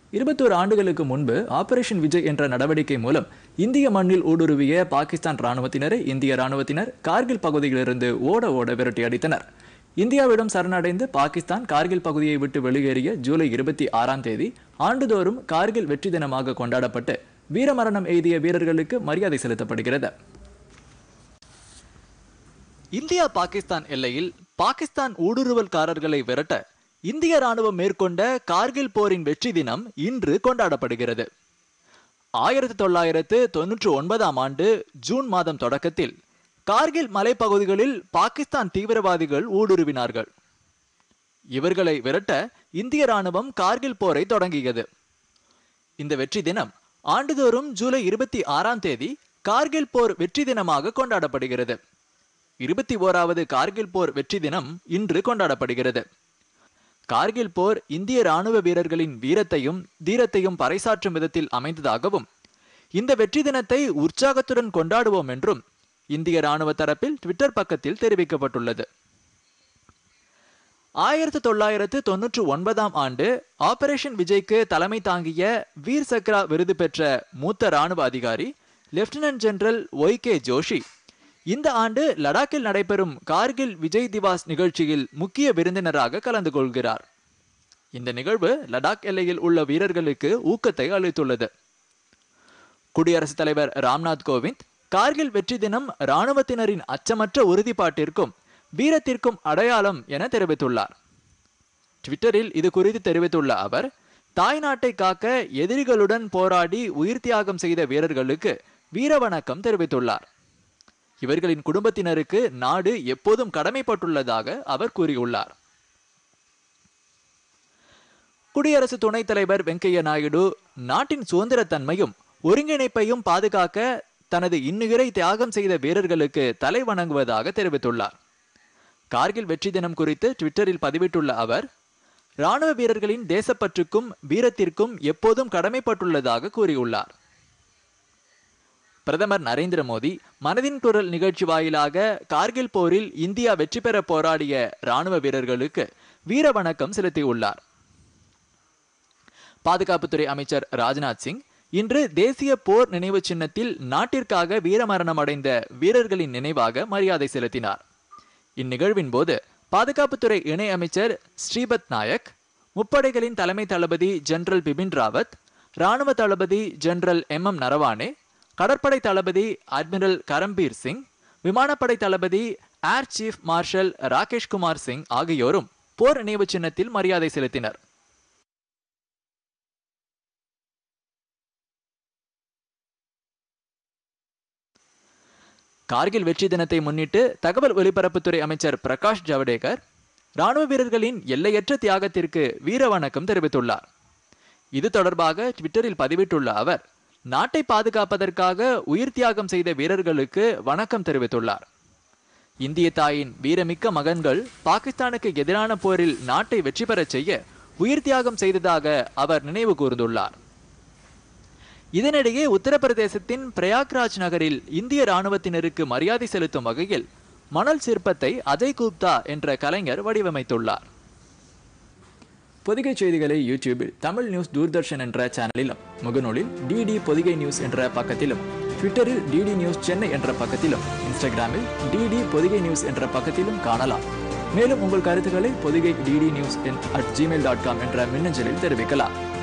இருபத்தோரு ஆண்டுகளுக்கு முன்பு ஆபரேஷன் விஜய் என்ற நடவடிக்கை மூலம் இந்திய மண்ணில் ஊடுருவிய பாகிஸ்தான் ராணுவத்தினரை இந்திய ராணுவத்தினர் கார்கில் பகுதியிலிருந்து ஓட ஓட விரட்டி அடித்தனர் இந்தியாவிடம் சரணடைந்து பாகிஸ்தான் கார்கில் பகுதியை விட்டு வெளியேறிய ஜூலை இருபத்தி ஆறாம் தேதி ஆண்டுதோறும் கார்கில் வெற்றி தினமாக கொண்டாடப்பட்டு வீரமரணம் எய்திய வீரர்களுக்கு மரியாதை செலுத்தப்படுகிறது இந்தியா பாகிஸ்தான் எல்லையில் பாகிஸ்தான் ஊடுருவல்காரர்களை விரட்ட இந்திய ராணுவம் மேற்கொண்ட கார்கில் போரின் வெற்றி தினம் இன்று கொண்டாடப்படுகிறது ஆயிரத்தி தொள்ளாயிரத்து தொன்னூற்று ஒன்பதாம் ஆண்டு ஜூன் மாதம் தொடக்கத்தில் கார்கில் மலைப்பகுதிகளில் பாகிஸ்தான் தீவிரவாதிகள் ஊடுருவினார்கள் இவர்களை விரட்ட இந்திய ராணுவம் கார்கில் போரை தொடங்கியது இந்த வெற்றி தினம் ஆண்டுதோறும் ஜூலை இருபத்தி ஆறாம் தேதி கார்கில் போர் வெற்றி தினமாக கொண்டாடப்படுகிறது இருபத்தி ஓராவது கார்கில் போர் வெற்றி தினம் இன்று கொண்டாடப்படுகிறது கார்கில் போர் இந்திய ராணுவ வீரர்களின் வீரத்தையும் தீரத்தையும் பறைசாற்றும் விதத்தில் அமைந்ததாகவும் இந்த வெற்றி தினத்தை உற்சாகத்துடன் கொண்டாடுவோம் என்றும் இந்திய ராணுவ தரப்பில் ட்விட்டர் பக்கத்தில் தெரிவிக்கப்பட்டுள்ளது ஆயிரத்தி தொள்ளாயிரத்து தொன்னூற்று ஒன்பதாம் ஆண்டு ஆபரேஷன் விஜய்க்கு தலைமை தாங்கிய வீர் சக்ரா விருது பெற்ற மூத்த ராணுவ அதிகாரி lieutenant general Y K Joshi இந்த ஆண்டு லடாக்கில் நடைபெறும் கார்கில் விஜய் திவாஸ் நிகழ்ச்சியில் முக்கிய விருந்தினராக கலந்து கொள்கிறார் இந்த நிகழ்வு லடாக் எல்லையில் உள்ள வீரர்களுக்கு ஊக்கத்தை அளித்துள்ளது குடியரசுத் தலைவர் ராம்நாத் கோவிந்த் கார்கில் வெற்றி தினம் இராணுவத்தினரின் அச்சமற்ற உறுதிப்பாட்டிற்கும் வீரத்திற்கும் அடையாளம் என தெரிவித்துள்ளார் ட்விட்டரில் இது குறித்து தெரிவித்துள்ள அவர் தாய் நாட்டை காக்க எதிரிகளுடன் போராடி உயிர் தியாகம் செய்த வீரர்களுக்கு வீர வணக்கம் தெரிவித்துள்ளார் இவர்களின் குடும்பத்தினருக்கு நாடு எப்போதும் கடமைப்பட்டுள்ளதாக அவர் கூறியுள்ளார் குடியரசு துணைத் தலைவர் வெங்கையா நாயுடு நாட்டின் சுதந்திரத்தன்மையும் ஒருங்கிணைப்பையும் பாதுகாக்க தனது இன்னுயிரை தியாகம் செய்த வீரர்களுக்கு தலை வணங்குவதாக தெரிவித்துள்ளார் கார்கில் வெற்றி தினம் குறித்து ட்விட்டரில் பதிவிட்டுள்ள அவர் ராணுவ வீரர்களின் தேசப்பற்றுக்கும் வீரத்திற்கும் எப்போதும் கடமைப்பட்டுள்ளதாக கூறியுள்ளார் பிரதமர் நரேந்திர மோடி மனதின் குரல் நிகழ்ச்சி வாயிலாக கார்கில் போரில் இந்தியா வெற்றி பெற போராடிய ராணுவ வீரர்களுக்கு வீர வணக்கம் செலுத்தியுள்ளார் பாதுகாப்புத்துறை அமைச்சர் ராஜ்நாத் சிங் இன்று தேசிய போர் நினைவு சின்னத்தில் நாட்டிற்காக வீரமரணம் அடைந்த வீரர்களின் நினைவாக மரியாதை செலுத்தினார் இந்நிகழ்வின் போது பாதுகாப்புத்துறை இணை அமைச்சர் ஸ்ரீபத் நாயக் முப்படைகளின் தலைமை தளபதி ஜெனரல் பிபின் ராவத் ராணுவ தளபதி ஜெனரல் எம் எம் நரவானே கடற்படை தளபதி அட்மிரல் கரம்பீர் சிங் விமானப்படை தளபதி air chief marshal Rakesh Kumar Singh ஆகியோரும் போர் நினைவு சின்னத்தில் மரியாதை செலுத்தினர் கார்கில் வெற்றி தினத்தை முன்னிட்டு தகவல் ஒலிபரப்புத்துறை அமைச்சர் பிரகாஷ் ஜவடேகர் ராணுவ வீரர்களின் எல்லையற்ற தியாகத்திற்கு வீர வணக்கம் தெரிவித்துள்ளார் இது தொடர்பாக ட்விட்டரில் பதிவிட்டுள்ள அவர் நாட்டை பாதுகாப்பதற்காக உயிர் தியாகம் செய்த வீரர்களுக்கு வணக்கம் தெரிவித்துள்ளார் இந்திய தாயின் வீரமிக்க மகன்கள் பாகிஸ்தானுக்கு எதிரான போரில் நாட்டை வெற்றி பெறச் செய்ய உயிர் தியாகம் செய்ததாக அவர் நினைவு கூர்ந்துள்ளார் இதனிடையே உத்தரப்பிரதேசத்தின் பிரயாக்ராஜ் நகரில் இந்திய ராணுவத்தினருக்கு மரியாதை செலுத்தும் வகையில் மணல் சிற்பத்தை அஜய் குப்தா என்ற கலைஞர் வடிவமைத்துள்ளார் பொதிகை செய்திகளை யூடியூபில் தமிழ் நியூஸ் தூர்தர்ஷன் என்ற சேனலிலும் முகநூலில் டிடி பொதிகை நியூஸ் என்ற பக்கத்திலும் ட்விட்டரில் டிடி நியூஸ் சென்னை என்ற பக்கத்திலும் இன்ஸ்டாகிராமில் டிடி பொதிகை நியூஸ் என்ற பக்கத்திலும் காணலாம் மேலும் உங்கள் கருத்துக்களை Podhigai DD news at Gmail dot com என்ற மின்னஞ்சலில் தெரிவிக்கலாம்